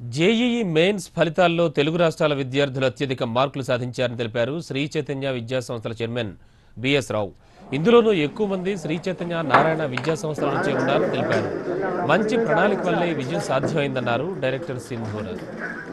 JEE mains ఫలితాల్లో తెలుగు రాష్ట్రాల విద్యార్థులు అత్యధిక మార్కులు సాధించారని తెలిపారు శ్రీ చైతన్య విద్యా సంస్థల చైర్మన్ బిఎస్ రావు ఇందులోనూ ఎక్కువ మంది శ్రీ చైతన్య నారాయణ విద్యా సంస్థల నుంచే ఉన్నారని తెలిపారు మంచి ప్రణాళిక వల్లే ఈ విజయం సాధ్యమైందన్నారు డైరెక్టర్ సింధూరాజ్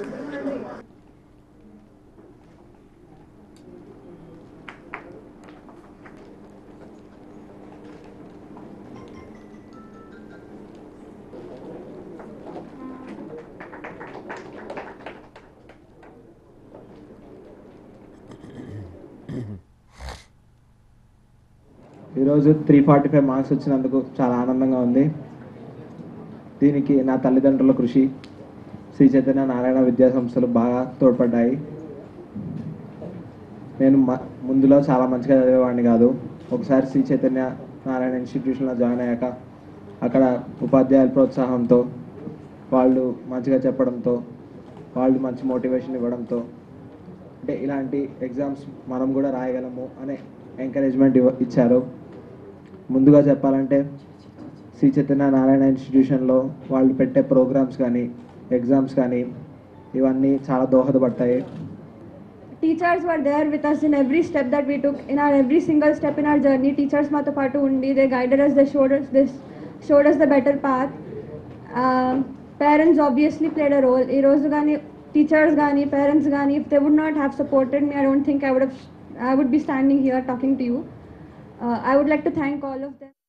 ఈరోజు త్రీ ఫార్టీ ఫైవ్ మార్క్స్ వచ్చినందుకు చాలా ఆనందంగా ఉంది దీనికి నా తల్లిదండ్రుల కృషి శ్రీ చైతన్య నారాయణ విద్యా సంస్థలు బాగా తోడ్పడ్డాయి నేను మ- ముందులో చాలా మంచిగా చదివేవాడిని కాదు ఒకసారి శ్రీ చైతన్య నారాయణ ఇన్స్టిట్యూషన్లో జాయిన్ అయ్యాక అక్కడ ఉపాధ్యాయుల ప్రోత్సాహంతో వాళ్ళు మంచిగా చెప్పడంతో వాళ్ళు మంచి మోటివేషన్ ఇవ్వడంతో అంటే ఇలాంటి ఎగ్జామ్స్ మనం కూడా రాయగలము అనే ఎంకరేజ్మెంట్ ఇవ్వ ఇచ్చారు ముందుగా చెప్పాలంటే శ్రీ చైతన్య నారాయణ ఇన్స్టిట్యూషన్లో వాళ్ళు పెట్టే ప్రోగ్రామ్స్ కానీ ఎగ్జామ్స్ కానీ ఇవన్నీ చాలా దోహదపడతాయి teachers were there with us in every step that we took in our every single step in our journey teachers మాతో పాటు ఉండి they guided us they showed us this showed us the better path parents obviously played a role ఈ రోజు కానీ teachers కానీ parents కానీ if they would not have supported me I don't think I would I would be standing here talking to you I would like to thank all of them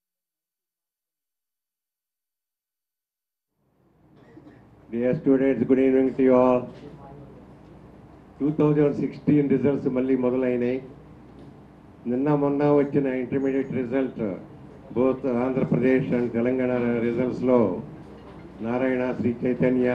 Dear students, good evening to you all. 2016 results మళ్ళీ మొదలైనాయి నిన్న మొన్న వచ్చిన intermediate result both Andhra Pradesh and Telangana రిజల్ట్స్లో Narayana Shri Chaitanya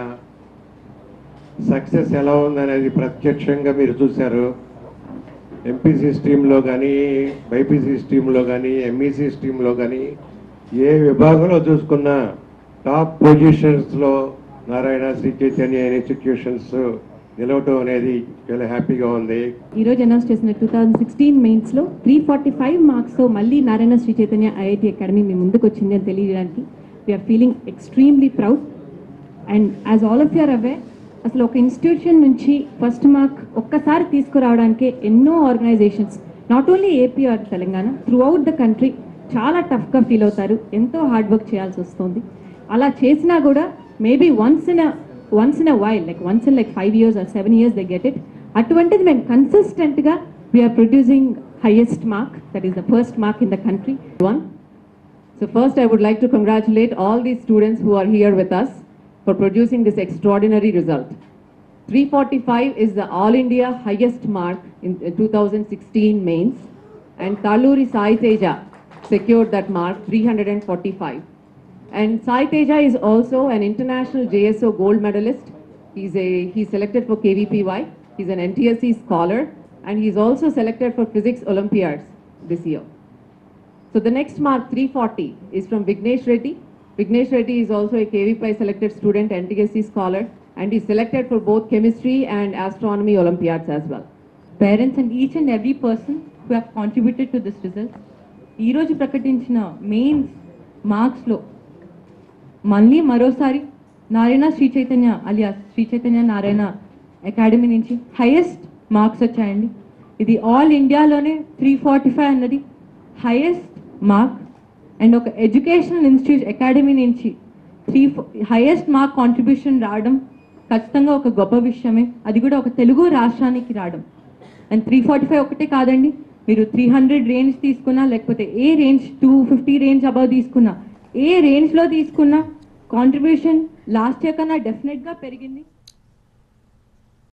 success ఎలా ఉందనేది ప్రత్యక్షంగా మీరు చూశారు ఎంపీసీ స్ట్రీమ్లో కానీ బైపీసీ స్ట్రీమ్లో కానీ ఎంఈసీ స్ట్రీమ్లో కానీ ఏ విభాగంలో చూసుకున్నా టాప్ పొజిషన్స్లో నారాయణ శ్రీ చైతన్య ఇన్స్టిట్యూషన్స్ నిలవటం అనేది చాలా హ్యాపీగా ఉంది ఈరోజు అనౌన్స్ చేసిన టూ థౌజండ్ సిక్స్టీన్ మెయిన్స్లో త్రీ ఫార్టీ ఫైవ్ మార్క్స్తో మళ్ళీ నారాయణ శ్రీ చైతన్య ఐఐటి అకాడమీ మీ ముందుకు వచ్చింది అని తెలియజేయడానికి we are feeling extremely proud and as all of you're aware అసలు ఒక ఇన్స్టిట్యూషన్ నుంచి ఫస్ట్ మార్క్ ఒక్కసారి తీసుకురావడానికే ఎన్నో organisations not only AP or Telangana throughout the country చాలా టఫ్గా ఫీల్ అవుతారు ఎంతో హార్డ్ వర్క్ చేయాల్సి వస్తుంది అలా చేసినా కూడా maybe once in once in a while like once in like five years or seven years they get it అటువంటిది మేము కన్సిస్టెంట్గా we are producing highest mark that is the first mark in the country one So first, I would like to congratulate all these students who are here with us for producing this extraordinary result. 345 is the All India highest mark in uh, 2016 mains, and Taluri Sai Teja secured that mark, 345. And Sai Teja is also an international JSO gold medalist. He's a he's selected for KVPY. He's an NTSC scholar, and he's also selected for Physics Olympiads this year. So the next mark, 340, is from Vignesh Reddy. Vignesh Reddy is also a KVPI selected student, NTSC scholar, and he's selected for both chemistry and astronomy Olympiads as well. parents and each and every person who have contributed to this result. ఈరోజు ప్రకటించిన mains మార్క్స్లో మళ్ళీ మరోసారి నారాయణ శ్రీ చైతన్య అలియా Shri Chaitanya Narayana academy నుంచి highest marks వచ్చాయండి ఇది all ఇండియాలోనే త్రీ ఫార్టీ ఫైవ్ అన్నది హైయెస్ట్ మార్క్ అండ్ ఒక ఎడ్యుకేషనల్ ఇన్స్టిట్యూట్ అకాడమీ నుంచి త్రీ హైయెస్ట్ మార్క్ కాంట్రిబ్యూషన్ రావడం ఖచ్చితంగా ఒక గొప్ప విషయమే అది కూడా ఒక తెలుగు రాష్ట్రానికి రావడం అండ్ త్రీ ఫార్టీ ఫైవ్ ఒకటే కాదండి మీరు త్రీ హండ్రెడ్ రేంజ్ తీసుకున్నా లేకపోతే ఏ range two fifty range above తీసుకున్నా ఏ రేంజ్లో తీసుకున్నా కాంట్రిబ్యూషన్ లాస్ట్ ఇయర్ కన్నా డెఫినెట్గా పెరిగింది